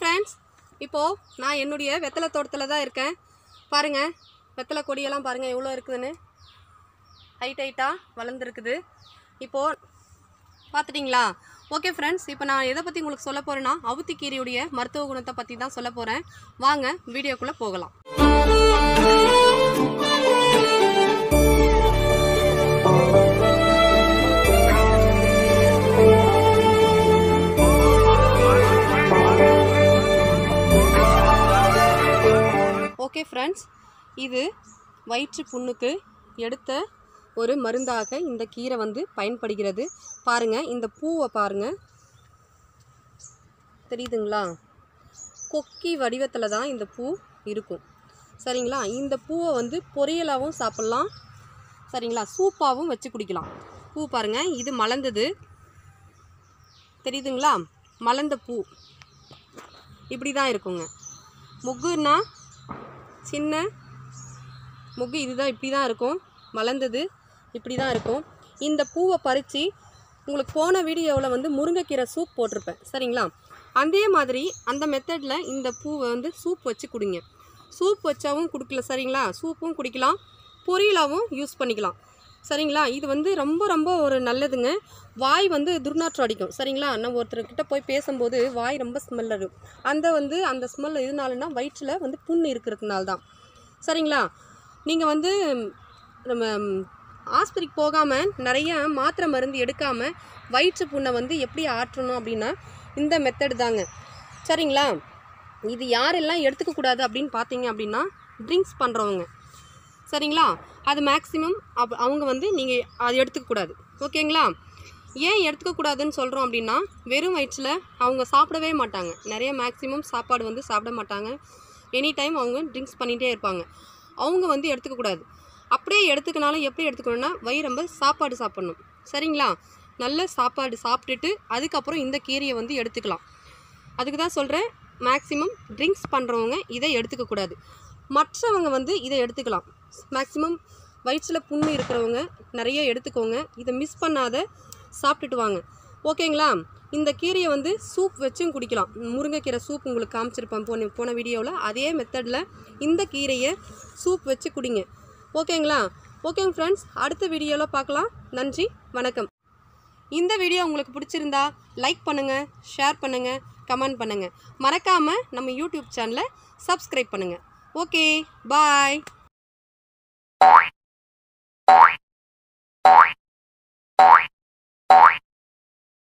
friends இப்போது நான் என்னுடைய வெத்தலை தோட்டத்தில் தான் இருக்கேன் பாருங்கள் வெத்தலை கொடியெல்லாம் பாருங்கள் எவ்வளோ இருக்குதுன்னு ஹைட் ஹைட்டாக வளர்ந்துருக்குது இப்போது பார்த்துட்டிங்களா ஓகே ஃப்ரெண்ட்ஸ் இப்போ நான் எதை பற்றி உங்களுக்கு சொல்ல போகிறேன்னா அவுத்திக்கீரையுடைய மருத்துவ குணத்தை பற்றி தான் சொல்ல போகிறேன் வாங்க வீடியோக்குள்ளே போகலாம் ஓகே ஃப்ரெண்ட்ஸ் இது வயிற்று புண்ணுக்கு எடுத்த ஒரு மருந்தாக இந்த கீரை வந்து பயன்படுகிறது பாருங்கள் இந்த பூவை பாருங்கள் தெரியுதுங்களா கொக்கி வடிவத்தில் தான் இந்த பூ இருக்கும் சரிங்களா இந்த பூவை வந்து பொரியலாகவும் சாப்பிட்லாம் சரிங்களா சூப்பாகவும் வச்சு குடிக்கலாம் பூ பாருங்கள் இது மலர்ந்தது தெரியுதுங்களா மலர்ந்த பூ இப்படி தான் இருக்குங்க முக்குன்னா சின்ன முக்கு இதுதான் இப்படி தான் இருக்கும் மலர்ந்தது இப்படி தான் இருக்கும் இந்த பூவை பறித்து உங்களுக்கு போன வீடியோவில் வந்து முருங்கைக்கீரை சூப் போட்டிருப்பேன் சரிங்களா அதே மாதிரி அந்த மெத்தடில் இந்த பூவை வந்து சூப் வச்சு குடிங்க சூப் வச்சாவும் குடிக்கல சரிங்களா சூப்பும் குடிக்கலாம் பொரியலாகவும் யூஸ் பண்ணிக்கலாம் சரிங்களா இது வந்து ரொம்ப ரொம்ப ஒரு நல்லதுங்க வாய் வந்து துர்நாற்றம் அடிக்கும் சரிங்களா நம்ம ஒருத்தர்கிட்ட போய் பேசும்போது வாய் ரொம்ப ஸ்மெல் இருக்கும் அந்த வந்து அந்த ஸ்மெல் எதுனாலனா வயிற்றில் வந்து புண் இருக்கிறதுனால தான் சரிங்களா நீங்கள் வந்து நம்ம ஆஸ்பத்திரிக்கு போகாமல் நிறைய மாத்திரை மருந்து எடுக்காமல் வயிற்று புண்ணை வந்து எப்படி ஆற்றணும் அப்படின்னா இந்த மெத்தடு தாங்க சரிங்களா இது யாரெல்லாம் எடுத்துக்கக்கூடாது அப்படின்னு பார்த்தீங்க அப்படின்னா ட்ரிங்க்ஸ் பண்ணுறவங்க சரிங்களா அது மேக்ஸிமம் அப் அவங்க வந்து நீங்கள் அது எடுத்துக்கக்கூடாது ஓகேங்களா ஏன் எடுத்துக்கக்கூடாதுன்னு சொல்கிறோம் அப்படின்னா வெறும் வயிற்றில் அவங்க சாப்பிடவே மாட்டாங்க நிறைய மேக்ஸிமம் சாப்பாடு வந்து சாப்பிட மாட்டாங்க எனி டைம் அவங்க ட்ரிங்க்ஸ் பண்ணிகிட்டே இருப்பாங்க அவங்க வந்து எடுத்துக்கக்கூடாது அப்படியே எடுத்துக்கினாலும் எப்படி எடுத்துக்கணும்னா வயிறு ரொம்ப சாப்பாடு சாப்பிட்ணும் சரிங்களா நல்ல சாப்பாடு சாப்பிட்டுட்டு அதுக்கப்புறம் இந்த கீரையை வந்து எடுத்துக்கலாம் அதுக்கு தான் சொல்கிறேன் மேக்ஸிமம் ட்ரிங்க்ஸ் பண்ணுறவங்க இதை எடுத்துக்கக்கூடாது மற்றவங்க வந்து இதை எடுத்துக்கலாம் மேக்ஸிமம் வயிற்றில் புண்ணு இருக்கிறவங்க நிறைய எடுத்துக்கோங்க இதை மிஸ் பண்ணாத சாப்பிட்டுட்டு வாங்க ஓகேங்களா இந்த கீரையை வந்து சூப் வச்சும் குடிக்கலாம் முருங்கைக்கீரை சூப் உங்களுக்கு காமிச்சிருப்பேன் போன போன வீடியோவில் அதே மெத்தடில் இந்த கீரையை சூப் வச்சு குடிங்க ஓகேங்களா ஓகேங்க ஃப்ரெண்ட்ஸ் அடுத்த வீடியோவில் பார்க்கலாம் நன்றி வணக்கம் இந்த வீடியோ உங்களுக்கு பிடிச்சிருந்தா லைக் பண்ணுங்கள் ஷேர் பண்ணுங்கள் கமெண்ட் பண்ணுங்கள் மறக்காமல் நம்ம யூடியூப் சேனலை சப்ஸ்கிரைப் பண்ணுங்கள் ஓகே பாய்